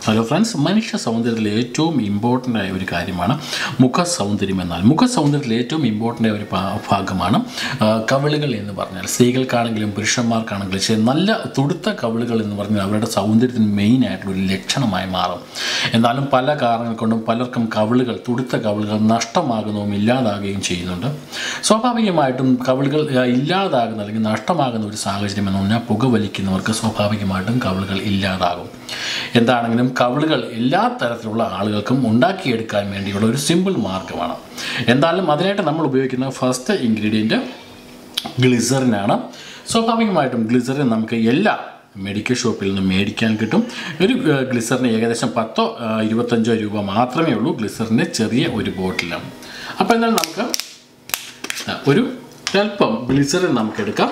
hello friends മനുഷ്യ സൗന്ദര്യത്തിൽ ഏറ്റവും important ആയ ഒരു കാര്യമാണ് മുഖ സൗന്ദര്യം എന്നാൽ മുഖ സൗന്ദര്യത്തിൽ ഏറ്റവും ഇമ്പോർട്ടൻ്റ് ആയ ഒരു ഭാ- ഭാഗമാണ് ആ, കവിളുകൾ എന്ന് പറഞ്ഞാൽ സ്ത്രീകൾക്കാണെങ്കിലും പുരുഷന്മാർക്കാണെങ്കിലും ശരി നല്ല തുടുത്ത കവിളുകൾ എന്ന് പറഞ്ഞാൽ അവരുടെ സൗന്ദര്യത്തിന് മെയിൻ ആയിട്ടുള്ള ഒരു ലക്ഷണമായി മാറും എന്നാലും പല കാരണങ്ങൾ കൊണ്ടും പലർക്കും കവിളുകൾ തുടുത്ത കവിളുകൾ നഷ്ടമാകുന്നതും ഇല്ലാതാകുകയും ചെയ്യുന്നുണ്ട് സ്വാഭാവികമായിട്ടും കവിളുകൾ ആ, ഇല്ലാതാകുന്ന അല്ലെങ്കിൽ നഷ്ടമാകുന്ന ഒരു സാഹചര്യം എന്ന് പറഞ്ഞാൽ പുകവലിക്കുന്നവർക്ക് സ്വാഭാവികമായിട്ടും കവിളുകൾ ഇല്ലാതാകും എന്താണെങ്കിലും കവിളുകൾ എല്ലാ തരത്തിലുള്ള ആളുകൾക്കും ഉണ്ടാക്കിയെടുക്കാൻ വേണ്ടിയുള്ള ഒരു സിമ്പിൾ മാർഗ്ഗമാണ് എന്തായാലും അതിനായിട്ട് നമ്മൾ ഉപയോഗിക്കുന്ന ഫസ്റ്റ് ഇൻഗ്രീഡിയൻറ്റ് ഗ്ലിസറിനാണ് സ്വാഭാവികമായിട്ടും ഗ്ലിസറിൻ നമുക്ക് എല്ലാ മെഡിക്കൽ ഷോപ്പിൽ നിന്ന് മേടിക്കാൻ കിട്ടും ഒരു ഏഹ്, ഗ്ലിസറിന് ഏകദേശം പത്തോ ഏഹ്, ഇരുപത്തഞ്ചോ രൂപ മാത്രമേ ഉള്ളൂ ഗ്ലിസറിൻ്റെ ചെറിയ ഒരു ബോട്ടിലാണ് അപ്പോൾ എന്നാൽ നമുക്ക് ആ, ഒരു അല്പം ഗ്ലിസറിൻ നമുക്ക് എടുക്കാം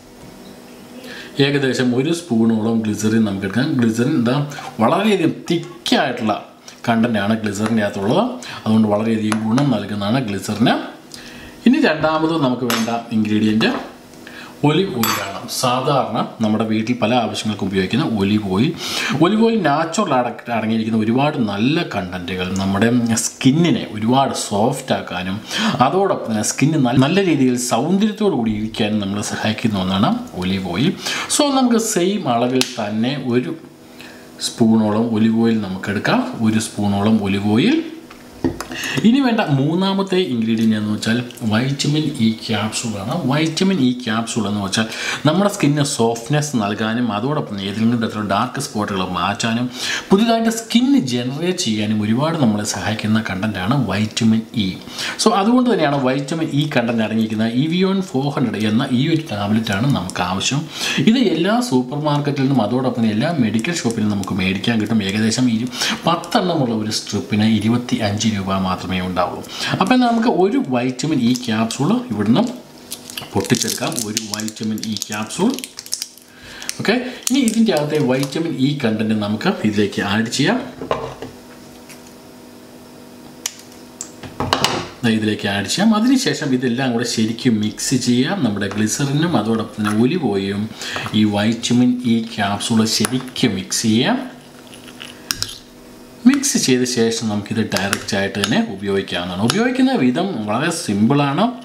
ഏകദേശം ഒരു സ്പൂണോളം ഗ്ലിസറിൻ നമുക്ക് എടുക്കാം ഗ്ലിസറിൻ എന്താ വളരെയധികം തിക്കായിട്ടുള്ള കണ്ടൻ്റാണ് ഗ്ലിസറിൻ്റെ അകത്തുള്ളത് അതുകൊണ്ട് വളരെയധികം ഗുണം നൽകുന്നതാണ് ഗ്ലിസറിന് ഇനി രണ്ടാമത് നമുക്ക് വേണ്ട ഇൻഗ്രീഡിയൻറ്റ് ഒലിവ് ഓയിലാണ് സാധാരണ നമ്മുടെ വീട്ടിൽ പല ആവശ്യങ്ങൾക്കും ഉപയോഗിക്കുന്ന olive oil olive oil natural അടങ്ങിയിരിക്കുന്ന ഒരുപാട് നല്ല കണ്ടൻറ്റുകൾ നമ്മുടെ സ്കിന്നിനെ ഒരുപാട് സോഫ്റ്റ് ആക്കാനും അതോടൊപ്പം തന്നെ സ്കിന്ന് നല്ല രീതിയിൽ സൗന്ദര്യത്തോടു കൂടി ഇരിക്കാനും നമ്മളെ സഹായിക്കുന്ന ഒന്നാണ് ഒലിവ് ഓയിൽ സോ നമുക്ക് സെയിം അളവിൽ തന്നെ ഒരു സ്പൂണോളം ഒലിവ് ഓയിൽ നമുക്കെടുക്കാം ഒരു സ്പൂണോളം ഒലിവ് ഓയിൽ ഇനി വേണ്ട മൂന്നാമത്തെ ഇൻഗ്രീഡിയൻ്റ് എന്ന് വെച്ചാൽ വൈറ്റമിൻ ഇ ക്യാപ്സൂളാണ് വൈറ്റമിൻ ഇ ക്യാപ്സൂൾ എന്ന് വെച്ചാൽ നമ്മുടെ സ്കിന്നിന് സോഫ്റ്റ്നെസ് നൽകാനും അതോടൊപ്പം ഏതെങ്കിലും തരത്തിലുള്ള ഡാർക്ക് സ്പോട്ടുകൾ മാറ്റാനും പുതിയതായിട്ട് സ്കിന്ന് ജനറേറ്റ് ചെയ്യാനും ഒരുപാട് നമ്മളെ സഹായിക്കുന്ന കണ്ടൻറ്റാണ് വൈറ്റമിൻ ഇ സോ അതുകൊണ്ട് തന്നെയാണ് വൈറ്റമിൻ ഇ കണ്ടൻറ്റ് അടങ്ങിയിരിക്കുന്ന ഇവിയോൺ ഫോർ ഹൺഡ്രഡ് എന്ന ഈ ഒരു ടാബ്ലറ്റാണ് നമുക്ക് ആവശ്യം ഇത് എല്ലാ സൂപ്പർ മാർക്കറ്റിൽ നിന്നും അതോടൊപ്പം തന്നെ എല്ലാ മെഡിക്കൽ ഷോപ്പിലും നമുക്ക് മേടിക്കാൻ കിട്ടും ഏകദേശം ഇരു പത്തെണ്ണമുള്ള ഒരു സ്ട്രിപ്പിന് ഇരുപത്തി അഞ്ച് രൂപ മാത്രമേ ഉണ്ടാവുള്ളൂ അപ്പോൾ എന്നാൽ നമുക്ക് ഒരു വൈറ്റമിൻ ഇ ക്യാപ്സൂൾ ഇവിടുന്ന് പൊട്ടിച്ചെടുക്കാം ഒരു വൈറ്റമിൻ ഇ ക്യാപ്സൂൾ ഓക്കെ ഇനി ഇതിൻ്റെ അകത്തെ വൈറ്റമിൻ ഇ കണ്ടൻറ്റ് നമുക്ക് ഇതിലേക്ക് ആഡ് ചെയ്യാം ദാ ഇതിലേക്ക് ആഡ് ചെയ്യാം അതിനുശേഷം ഇതെല്ലാം കൂടെ ശരിക്കും മിക്സ് ചെയ്യാം നമ്മുടെ ഗ്ലിസറിനും അതോടൊപ്പം തന്നെ ഒലിവ് ഓയിലും ഈ വൈറ്റമിൻ ഇ ക്യാപ്സൂൾ ശരിക്കും മിക്സ് ചെയ്യാം മിക്സ് ചെയ്ത ശേഷം നമുക്കിത് ഡയറക്റ്റ് ആയിട്ട് തന്നെ ഉപയോഗിക്കാവുന്നതാണ് ഉപയോഗിക്കുന്ന വിധം വളരെ സിമ്പിളാണ്